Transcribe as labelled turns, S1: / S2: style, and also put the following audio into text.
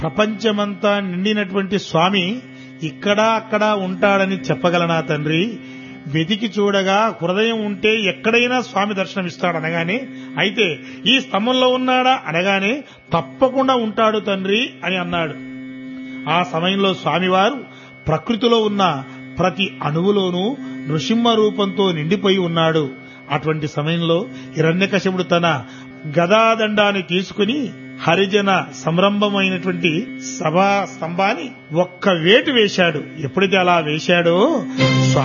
S1: ప్రపంచమంతా నిండినటువంటి స్వామి ఇక్కడ అక్కడ ఉంటాడని చెప్పగలనా తండ్రి వెతికి చూడగా హృదయం ఉంటే ఎక్కడైనా స్వామి దర్శనమిస్తాడు అనగానే అయితే ఈ స్తంభంలో ఉన్నాడా అనగానే తప్పకుండా ఉంటాడు తండ్రి అని అన్నాడు ఆ సమయంలో స్వామివారు ప్రకృతిలో ఉన్న ప్రతి అణువులోనూ నృసింహ రూపంతో నిండిపోయి ఉన్నాడు అటువంటి సమయంలో హిరణ్యకశపుడు తన గదాదండాన్ని తీసుకుని హరిజన సంరంభమైనటువంటి సభా స్తంభాన్ని ఒక్క వేటు వేశాడు ఎప్పుడైతే అలా వేశాడో